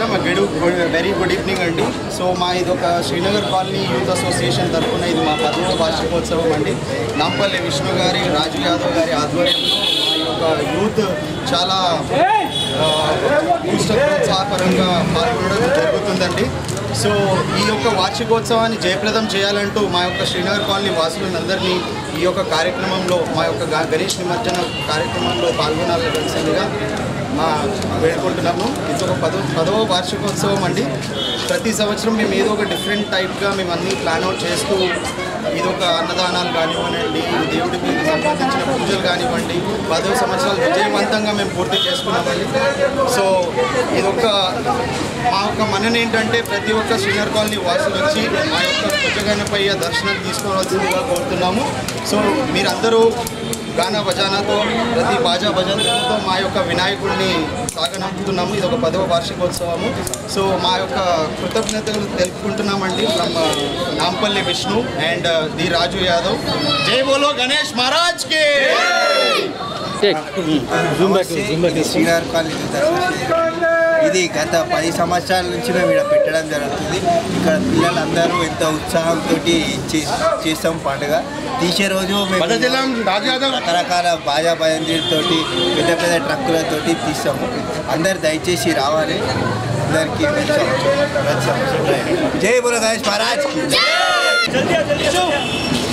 నమస్కారం గడు very good evening అండి సో మా ఇది ఒక శ్రీనగర్ కాలనీ యూత్ అసోసియేషన్ తరఫున ఇది మా పదవ వార్షికోత్సవం అండి నాంపల్లి విష్ణు గారి రాజు యాదవ్ గారి ఆధ్వర్యంలో మా యొక్క యూత్ చాలా ఆ, ఉత్సవ ప్రోత్సాహపరంగా పాల్గొనడం జరుగుతుందండి సో ఈ యొక్క వార్షికోత్సవాన్ని జయప్రదం చేయాలంటూ మా యొక్క శ్రీనగర్ కాలనీ వాసులందరినీ ఈ యొక్క కార్యక్రమంలో మా యొక్క గా- గణేష్ నిమజ్జన కార్యక్రమంలో పాల్గొనాల్సిందిగా మా వేడుకుంటున్నాము ఇది ఒక పదో పదవ వార్షికోత్సవం అండి ప్రతి సంవత్సరం మేము ఏదో ఒక డిఫరెంట్ టైప్గా మేము అన్నీ ప్లాన్ అవుట్ చేస్తూ ఇది ఒక అన్నదానాలు కానివ్వండి దేవుడికి సంబంధించిన పూజలు కానివ్వండి పదవ సంవత్సరాలు విజయవంతంగా మేము పూర్తి చేసుకున్నామండి సో ఇది ఒక మా యొక్క మనని ఏంటంటే ప్రతి ఒక్క శ్రీనగర్ కాలనీ వాసులు వచ్చి మా యొక్క పుచ్చగణపయ్య దర్శనం తీసుకోవాల్సిందిగా కోరుతున్నాము సో మీరందరూ గానా బజానాతో ప్రతి బాజా భజనతో మా యొక్క వినాయకుడిని సాగనంపుతున్నాము ఇది ఒక పదవ వార్షికోత్సవము సో మా యొక్క కృతజ్ఞతలు తెలుపుకుంటున్నామండి from Nampally Vishnu and the Raju Yadav జై బోలో గణేష్ మహారాజ్ కి ఇది శ్రీనగర్ కాలనీ యూత్ అసోసియేషన్. ఇది గత పది సంవత్సరాల నుంచి మేము ఇక్కడ పెట్టడం జరుగుతుంది ఇక్కడ పిల్లలందరూ ఎంతో ఉత్సాహంతో చేస్తాం పండుగ తీసే రోజు మేము రకరకాల బాజా భయంతోటి పెద్ద పెద్ద ట్రక్కులతోటి తీస్తాము అందరు దయచేసి రావాలి అందరికీ వెల్కమ్. ప్రతి సంవత్సరం. జై బుల గణేష్ మహారాజ్ కి.